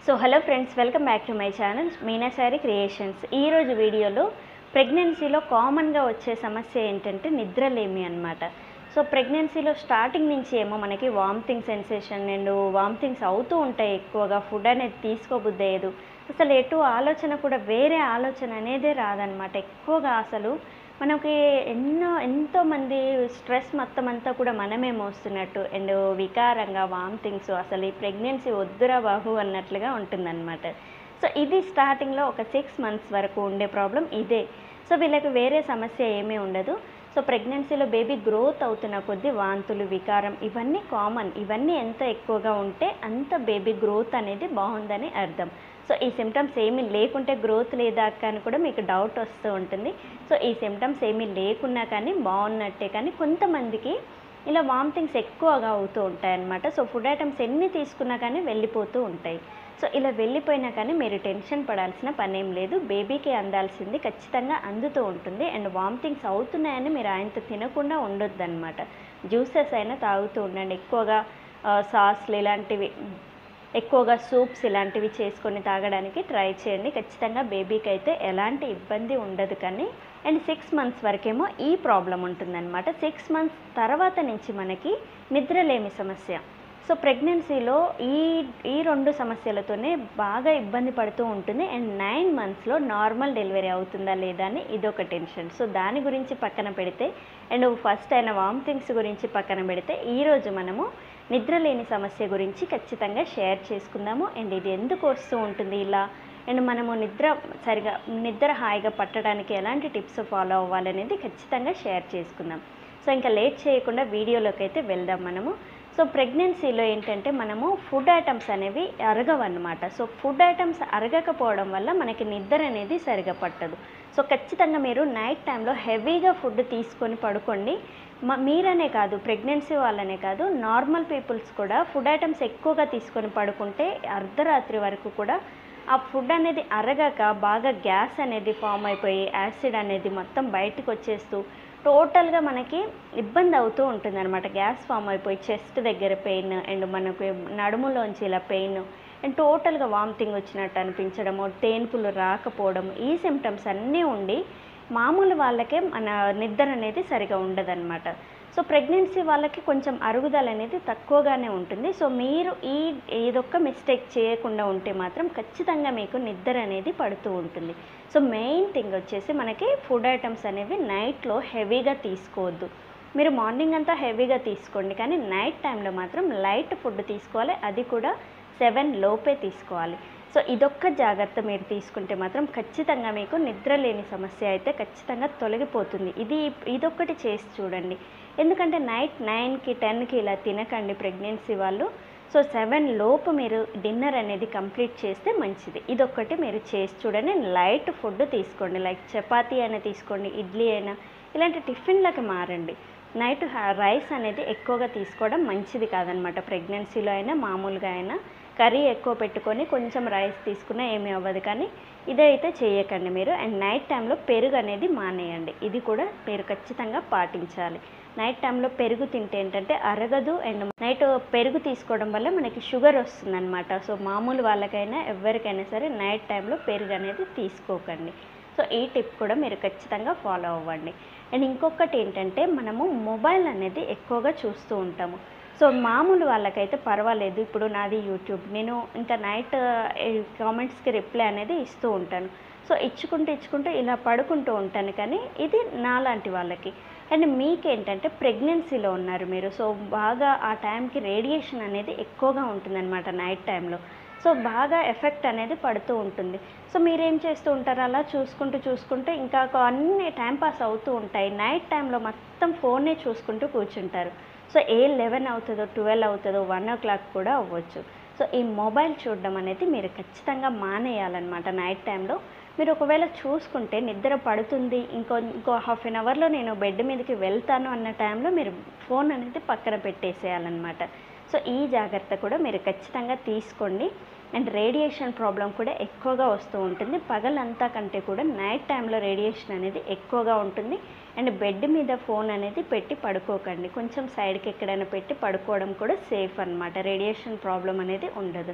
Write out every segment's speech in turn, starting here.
so hello friends welcome back to my channel Meenasari creations ఈరోజు వీడియోలో ప్రెగ్నెన్సీలో కామన్గా వచ్చే సమస్య ఏంటంటే నిద్రలేమి అన్నమాట సో ప్రెగ్నెన్సీలో స్టార్టింగ్ నుంచి ఏమో మనకి వామిటింగ్ సెన్సేషన్ అండ్ వామిటింగ్స్ అవుతూ ఉంటాయి ఎక్కువగా ఫుడ్ అనేది తీసుకోబుద్దేయదు అసలు ఎటు ఆలోచన కూడా వేరే ఆలోచన అనేదే రాదనమాట ఎక్కువగా అసలు మనకి ఎన్నో ఎంతో మంది స్ట్రెస్ మొత్తం అంతా కూడా మనమే మోస్తున్నట్టు అండ్ వికారంగా వామిటింగ్స్ అసలు ఈ ప్రెగ్నెన్సీ వద్దురా బాహు అన్నట్లుగా ఉంటుందన్నమాట సో ఇది స్టార్టింగ్లో ఒక సిక్స్ మంత్స్ వరకు ఉండే ప్రాబ్లం ఇదే సో వీళ్ళకి వేరే సమస్య ఏమీ ఉండదు సో ప్రెగ్నెన్సీలో బేబీ గ్రోత్ అవుతున్న కొద్దీ వాంతులు వికారం ఇవన్నీ కామన్ ఇవన్నీ ఎంత ఎక్కువగా ఉంటే అంత బేబీ గ్రోత్ అనేది బాగుందని అర్థం సో ఈ సిమ్టమ్స్ ఏమీ లేకుంటే గ్రోత్ లేదా అక్క అని కూడా మీకు డౌట్ వస్తూ ఉంటుంది సో ఈ సిమ్టమ్స్ ఏమీ లేకున్నా కానీ బాగున్నట్టే కానీ కొంతమందికి ఇలా వామిటింగ్స్ ఎక్కువగా అవుతూ ఉంటాయి అన్నమాట సో ఫుడ్ ఐటమ్స్ ఎన్ని తీసుకున్నా కానీ వెళ్ళిపోతూ ఉంటాయి సో ఇలా వెళ్ళిపోయినా కానీ మీరు టెన్షన్ పడాల్సిన పని ఏం లేదు బేబీకి అందాల్సింది ఖచ్చితంగా అందుతూ ఉంటుంది అండ్ వామిటింగ్స్ అవుతున్నాయని మీరు ఆయనతో తినకుండా ఉండొద్దు అనమాట జ్యూసెస్ అయినా తాగుతూ ఉండండి ఎక్కువగా సాస్లు ఇలాంటివి ఎక్కువగా సూప్స్ ఇలాంటివి చేసుకొని తాగడానికి ట్రై చేయండి ఖచ్చితంగా బేబీకి అయితే ఎలాంటి ఇబ్బంది ఉండదు కానీ అండ్ సిక్స్ మంత్స్ వరకేమో ఈ ప్రాబ్లం ఉంటుందన్నమాట సిక్స్ మంత్స్ తర్వాత నుంచి మనకి నిద్రలేమి సమస్య సో ప్రెగ్నెన్సీలో ఈ ఈ రెండు సమస్యలతోనే బాగా ఇబ్బంది పడుతూ ఉంటుంది అండ్ నైన్ మంత్స్లో నార్మల్ డెలివరీ అవుతుందా లేదా అని ఇదొక టెన్షన్ సో దాని గురించి పక్కన పెడితే అండ్ ఫస్ట్ అయిన వామిటింగ్స్ గురించి పక్కన పెడితే ఈరోజు మనము నిద్రలేని సమస్య గురించి ఖచ్చితంగా షేర్ చేసుకుందాము అండ్ ఇది ఎందుకు వస్తూ ఉంటుంది ఇలా అండ్ మనము నిద్ర సరిగా నిద్ర హాయిగా పట్టడానికి ఎలాంటి టిప్స్ ఫాలో అవ్వాలనేది ఖచ్చితంగా షేర్ చేసుకుందాం సో ఇంకా లేట్ చేయకుండా వీడియోలోకి అయితే వెళ్దాం మనము సో ప్రెగ్నెన్సీలో ఏంటంటే మనము ఫుడ్ ఐటమ్స్ అనేవి అరగవన్నమాట సో ఫుడ్ ఐటమ్స్ అరగకపోవడం వల్ల మనకి నిద్ర అనేది సరిగా పట్టదు సో ఖచ్చితంగా మీరు నైట్ టైంలో హెవీగా ఫుడ్ తీసుకొని పడుకోండి మ మీరనే కాదు ప్రెగ్నెన్సీ వాళ్ళనే కాదు నార్మల్ పీపుల్స్ కూడా ఫుడ్ ఐటమ్స్ ఎక్కువగా తీసుకొని పడుకుంటే అర్ధరాత్రి వరకు కూడా ఆ ఫుడ్ అనేది అరగక బాగా గ్యాస్ అనేది ఫామ్ అయిపోయి యాసిడ్ అనేది మొత్తం బయటకు వచ్చేస్తూ టోటల్గా మనకి ఇబ్బంది అవుతూ ఉంటుంది అనమాట గ్యాస్ ఫామ్ అయిపోయి చెస్ట్ దగ్గర పెయిన్ అండ్ మనకు నడుములోంచి ఇలా పెయిన్ అండ్ టోటల్గా వామిటింగ్ వచ్చినట్టు అనిపించడము తేన్పులు రాకపోవడం ఈ సిమ్టమ్స్ అన్నీ ఉండి మామూలు వాళ్ళకే మన నిద్ర అనేది సరిగా ఉండదన్నమాట సో ప్రెగ్నెన్సీ వాళ్ళకి కొంచెం అరుగుదల అనేది తక్కువగానే ఉంటుంది సో మీరు ఈ ఏదొక్క మిస్టేక్ చేయకుండా ఉంటే మాత్రం ఖచ్చితంగా మీకు నిద్ర అనేది పడుతూ ఉంటుంది సో మెయిన్ థింగ్ వచ్చేసి మనకి ఫుడ్ ఐటమ్స్ అనేవి నైట్లో హెవీగా తీసుకోవద్దు మీరు మార్నింగ్ అంతా హెవీగా తీసుకోండి కానీ నైట్ టైంలో మాత్రం లైట్ ఫుడ్ తీసుకోవాలి అది కూడా సెవెన్ లోపే తీసుకోవాలి సో ఇదొక్క జాగ్రత్త మీరు తీసుకుంటే మాత్రం ఖచ్చితంగా మీకు నిద్ర లేని సమస్య అయితే ఖచ్చితంగా తొలగిపోతుంది ఇది ఇదొక్కటి చేసి చూడండి ఎందుకంటే నైట్ నైన్కి టెన్కి ఇలా తినకండి ప్రెగ్నెన్సీ వాళ్ళు సో సెవెన్ లోపు మీరు డిన్నర్ అనేది కంప్లీట్ చేస్తే మంచిది ఇదొక్కటి మీరు చేసి చూడండి లైట్ ఫుడ్ తీసుకోండి లైక్ చపాతీ అయినా తీసుకోండి ఇడ్లీ అయినా ఇలాంటి టిఫిన్లకు మారండి నైట్ రైస్ అనేది ఎక్కువగా తీసుకోవడం మంచిది కాదనమాట ప్రెగ్నెన్సీలో అయినా మామూలుగా అయినా కర్రీ ఎక్కువ పెట్టుకొని కొంచెం రైస్ తీసుకున్నా ఏమీ అవ్వదు కానీ ఇదైతే చేయకండి మీరు అండ్ నైట్ టైంలో పెరుగు అనేది మానేయండి ఇది కూడా మీరు ఖచ్చితంగా పాటించాలి నైట్ టైంలో పెరుగు తింటే ఏంటంటే అరగదు అండ్ నైట్ పెరుగు తీసుకోవడం వల్ల మనకి షుగర్ వస్తుందన్నమాట సో మామూలు వాళ్ళకైనా ఎవరికైనా సరే నైట్ టైంలో పెరుగు అనేది తీసుకోకండి సో ఈ టిప్ కూడా మీరు ఖచ్చితంగా ఫాలో అవ్వండి అండ్ ఇంకొకటి ఏంటంటే మనము మొబైల్ అనేది ఎక్కువగా చూస్తూ ఉంటాము సో మామూలు వాళ్ళకైతే పర్వాలేదు ఇప్పుడు నాది యూట్యూబ్ నేను ఇంకా నైట్ కామెంట్స్కి రిప్లై అనేది ఇస్తూ ఉంటాను సో ఇచ్చుకుంటూ ఇచ్చుకుంటూ ఇలా పడుకుంటూ ఉంటాను కానీ ఇది నాలాంటి వాళ్ళకి అండ్ మీకేంటంటే ప్రెగ్నెన్సీలో ఉన్నారు మీరు సో బాగా ఆ టైంకి రేడియేషన్ అనేది ఎక్కువగా ఉంటుందన్నమాట నైట్ టైంలో సో బాగా ఎఫెక్ట్ అనేది పడుతూ ఉంటుంది సో మీరేం చేస్తూ ఉంటారు అలా చూసుకుంటూ చూసుకుంటూ ఇంకా అన్ని టైం పాస్ అవుతూ ఉంటాయి నైట్ టైంలో మొత్తం ఫోనే చూసుకుంటూ కూర్చుంటారు సో ఏ లెవెన్ అవుతుందో ట్వెల్వ్ అవుతుందో వన్ ఓ క్లాక్ కూడా అవ్వచ్చు సో ఈ మొబైల్ చూడడం అనేది మీరు ఖచ్చితంగా మానేయాలన్నమాట నైట్ టైంలో మీరు ఒకవేళ చూసుకుంటే నిద్ర పడుతుంది ఇంకో ఇంకో హాఫ్ అన్ అవర్లో నేను బెడ్ మీదకి వెళ్తాను అన్న టైంలో మీరు ఫోన్ అనేది పక్కన పెట్టేసేయాలన్నమాట సో ఈ జాగ్రత్త కూడా మీరు ఖచ్చితంగా తీసుకోండి అండ్ రేడియేషన్ ప్రాబ్లం కూడా ఎక్కువగా వస్తూ ఉంటుంది పగలంతా కంటే కూడా నైట్ టైంలో రేడియేషన్ అనేది ఎక్కువగా ఉంటుంది అండ్ బెడ్ మీద ఫోన్ అనేది పెట్టి పడుకోకండి కొంచెం సైడ్కి ఎక్కడైనా పెట్టి పడుకోవడం కూడా సేఫ్ అన్నమాట రేడియేషన్ ప్రాబ్లం అనేది ఉండదు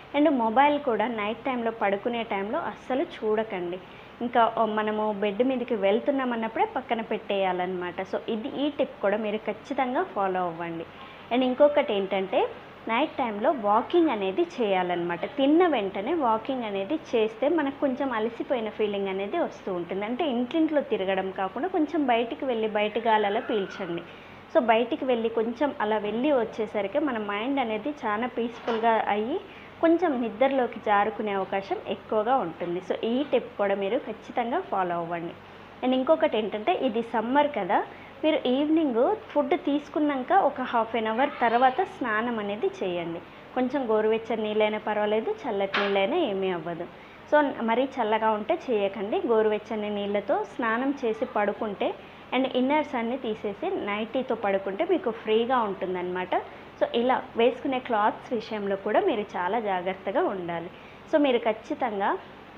అండ్ మొబైల్ కూడా నైట్ టైంలో పడుకునే టైంలో అస్సలు చూడకండి ఇంకా మనము బెడ్ మీదకి వెళ్తున్నాం అన్నప్పుడే పక్కన పెట్టేయాలన్నమాట సో ఇది ఈ టిప్ కూడా మీరు ఖచ్చితంగా ఫాలో అవ్వండి అండ్ ఇంకొకటి ఏంటంటే నైట్ టైంలో వాకింగ్ అనేది చేయాలన్నమాట తిన్న వెంటనే వాకింగ్ అనేది చేస్తే మనకు కొంచెం అలసిపోయిన ఫీలింగ్ అనేది వస్తూ ఉంటుంది అంటే ఇంటింట్లో తిరగడం కాకుండా కొంచెం బయటికి వెళ్ళి బయట గాలలో పీల్చండి సో బయటికి వెళ్ళి కొంచెం అలా వెళ్ళి వచ్చేసరికి మన మైండ్ అనేది చాలా పీస్ఫుల్గా అయ్యి కొంచెం నిద్రలోకి జారుకునే అవకాశం ఎక్కువగా ఉంటుంది సో ఈ టిప్ కూడా మీరు ఖచ్చితంగా ఫాలో అవ్వండి అండ్ ఇంకొకటి ఏంటంటే ఇది సమ్మర్ కదా మీరు ఈవినింగ్ ఫుడ్ తీసుకున్నాక ఒక హాఫ్ అన్ అవర్ తర్వాత స్నానం అనేది చేయండి కొంచెం గోరువెచ్చని నీళ్ళైనా పర్వాలేదు చల్లటి నీళ్ళైనా ఏమీ అవ్వదు సో మరీ చల్లగా ఉంటే చేయకండి గోరువెచ్చని నీళ్ళతో స్నానం చేసి పడుకుంటే అండ్ ఇన్నర్స్ అన్ని తీసేసి నైటీతో పడుకుంటే మీకు ఫ్రీగా ఉంటుందన్నమాట సో ఇలా వేసుకునే క్లాత్స్ విషయంలో కూడా మీరు చాలా జాగ్రత్తగా ఉండాలి సో మీరు ఖచ్చితంగా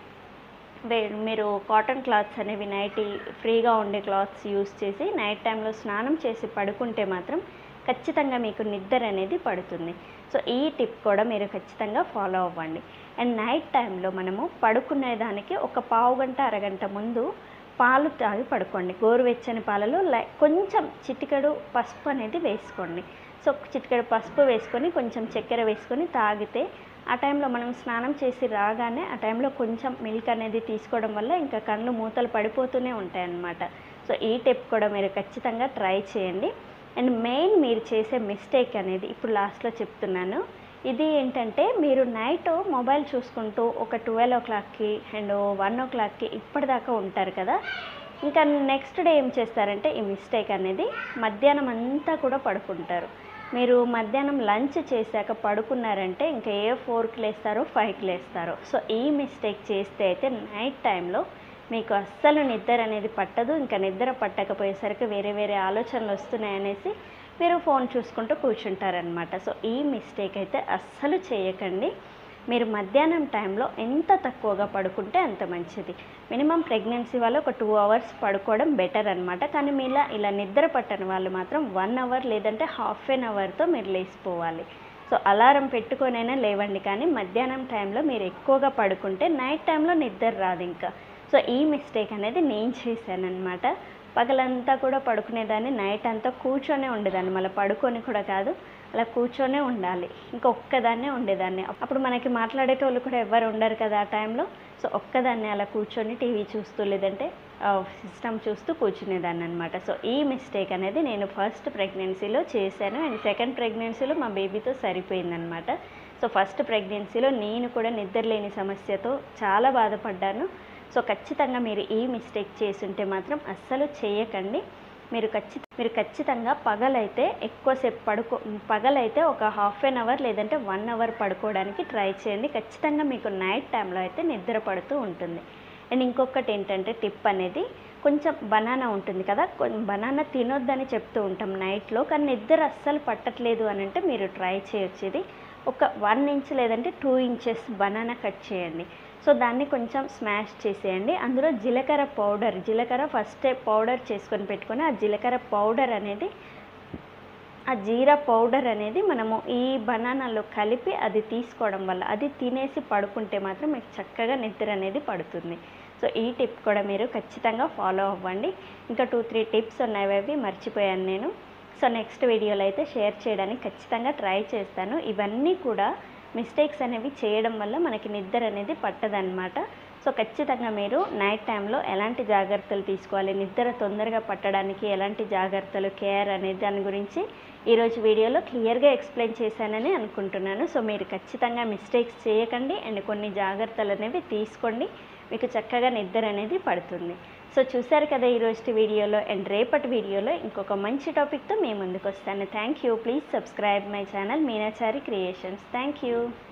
వే మీరు కాటన్ క్లాత్స్ అనేవి నైటీ ఫ్రీగా ఉండే క్లాత్స్ యూస్ చేసి నైట్ టైంలో స్నానం చేసి పడుకుంటే మాత్రం ఖచ్చితంగా మీకు నిద్ర అనేది పడుతుంది సో ఈ టిప్ కూడా మీరు ఖచ్చితంగా ఫాలో అవ్వండి అండ్ నైట్ టైంలో మనము పడుకునే దానికి ఒక పావు గంట అరగంట ముందు పాలు తాగి పడుకోండి గోరువెచ్చని పాలలో లై కొంచెం చిటికెడు పసుపు అనేది వేసుకోండి సో చిటికెడు పసుపు వేసుకొని కొంచెం చక్కెర వేసుకొని తాగితే ఆ టైంలో మనం స్నానం చేసి రాగానే ఆ టైంలో కొంచెం మిల్క్ అనేది తీసుకోవడం వల్ల ఇంకా కళ్ళు మూతలు పడిపోతూనే ఉంటాయి అన్నమాట సో ఈ టిప్ కూడా మీరు ఖచ్చితంగా ట్రై చేయండి అండ్ మెయిన్ మీరు చేసే మిస్టేక్ అనేది ఇప్పుడు లాస్ట్లో చెప్తున్నాను ఇది ఏంటంటే మీరు నైట్ మొబైల్ చూసుకుంటూ ఒక ట్వెల్వ్ ఓ క్లాక్కి అండ్ వన్ ఓ క్లాక్కి ఇప్పటిదాకా ఉంటారు కదా ఇంకా నెక్స్ట్ డే ఏం చేస్తారంటే ఈ మిస్టేక్ అనేది మధ్యాహ్నం అంతా కూడా పడుకుంటారు మీరు మధ్యాహ్నం లంచ్ చేశాక పడుకున్నారంటే ఇంకా ఏ ఫోర్కి లేస్తారో ఫైవ్కి లేస్తారో సో ఈ మిస్టేక్ చేస్తే అయితే నైట్ టైంలో మీకు అస్సలు నిద్ర అనేది పట్టదు ఇంకా నిద్ర పట్టకపోయేసరికి వేరే వేరే ఆలోచనలు వస్తున్నాయనేసి మీరు ఫోన్ చూసుకుంటూ కూర్చుంటారనమాట సో ఈ మిస్టేక్ అయితే అస్సలు చేయకండి మీరు మధ్యాహ్నం టైంలో ఎంత తక్కువగా పడుకుంటే అంత మంచిది మినిమం ప్రెగ్నెన్సీ వాళ్ళు ఒక టూ అవర్స్ పడుకోవడం బెటర్ అనమాట కానీ మీలా ఇలా నిద్ర పట్టని వాళ్ళు మాత్రం వన్ అవర్ లేదంటే హాఫ్ ఎన్ అవర్తో మీరు లేచిపోవాలి సో అలారం పెట్టుకొనైనా లేవండి కానీ మధ్యాహ్నం టైంలో మీరు ఎక్కువగా పడుకుంటే నైట్ టైంలో నిద్ర రాదు ఇంకా సో ఈ మిస్టేక్ అనేది నేను చేశాను అనమాట పగలంతా కూడా పడుకునేదాన్ని నైట్ అంతా కూర్చొనే ఉండేదాన్ని మళ్ళీ పడుకొని కూడా కాదు అలా కూర్చొనే ఉండాలి ఇంకా ఒక్కదాన్నే ఉండేదాన్ని అప్పుడు మనకి మాట్లాడేటోళ్ళు కూడా ఎవరు ఉండరు కదా ఆ టైంలో సో ఒక్కదాన్ని అలా కూర్చొని టీవీ చూస్తూ లేదంటే సిస్టమ్ చూస్తూ కూర్చునేదాన్ని అనమాట సో ఈ మిస్టేక్ అనేది నేను ఫస్ట్ ప్రెగ్నెన్సీలో చేశాను అండ్ సెకండ్ ప్రెగ్నెన్సీలో మా బేబీతో సరిపోయిందనమాట సో ఫస్ట్ ప్రెగ్నెన్సీలో నేను కూడా నిద్రలేని సమస్యతో చాలా బాధపడ్డాను సో ఖచ్చితంగా మీరు ఈ మిస్టేక్ చేసుంటే మాత్రం అస్సలు చేయకండి మీరు ఖచ్చిత మీరు ఖచ్చితంగా పగలైతే ఎక్కువసేపు పడుకో పగలైతే ఒక హాఫ్ అన్ అవర్ లేదంటే వన్ అవర్ పడుకోవడానికి ట్రై చేయండి ఖచ్చితంగా మీకు నైట్ టైంలో అయితే నిద్ర పడుతూ ఉంటుంది అండ్ ఇంకొకటి ఏంటంటే టిప్ అనేది కొంచెం బనానా ఉంటుంది కదా బనానా తినొద్దని చెప్తూ ఉంటాం నైట్లో కానీ నిద్ర అస్సలు పట్టట్లేదు అని అంటే మీరు ట్రై చేయొచ్చు ఇది ఒక వన్ ఇంచ్ లేదంటే టూ ఇంచెస్ బనానా కట్ చేయండి సో దాన్ని కొంచెం స్మాష్ చేసేయండి అందులో జీలకర్ర పౌడర్ జీలకర్ర ఫస్టే పౌడర్ చేసుకొని పెట్టుకొని ఆ జీలకర్ర పౌడర్ అనేది ఆ జీరా పౌడర్ అనేది మనము ఈ బనానాలో కలిపి అది తీసుకోవడం వల్ల అది తినేసి పడుకుంటే మాత్రం మీకు చక్కగా నిద్ర అనేది పడుతుంది సో ఈ టిప్ కూడా మీరు ఖచ్చితంగా ఫాలో అవ్వండి ఇంకా టూ త్రీ టిప్స్ ఉన్నాయి అవి మర్చిపోయాను నేను సో నెక్స్ట్ వీడియోలో అయితే షేర్ చేయడానికి ఖచ్చితంగా ట్రై చేస్తాను ఇవన్నీ కూడా మిస్టేక్స్ అనేవి చేయడం వల్ల మనకి నిద్ర అనేది పట్టదనమాట సో ఖచ్చితంగా మీరు నైట్ టైంలో ఎలాంటి జాగ్రత్తలు తీసుకోవాలి నిద్ర తొందరగా పట్టడానికి ఎలాంటి జాగ్రత్తలు కేర్ అనేది దాని గురించి ఈరోజు వీడియోలో క్లియర్గా ఎక్స్ప్లెయిన్ చేశానని అనుకుంటున్నాను సో మీరు ఖచ్చితంగా మిస్టేక్స్ చేయకండి అండ్ కొన్ని జాగ్రత్తలు అనేవి తీసుకోండి మీకు చక్కగా నిద్ర అనేది పడుతుంది సో చూశారు కదా ఈరోజు వీడియోలో అండ్ రేపటి వీడియోలో ఇంకొక మంచి టాపిక్తో మేము ముందుకు వస్తాను thank you please subscribe my channel Meenachari creations thank you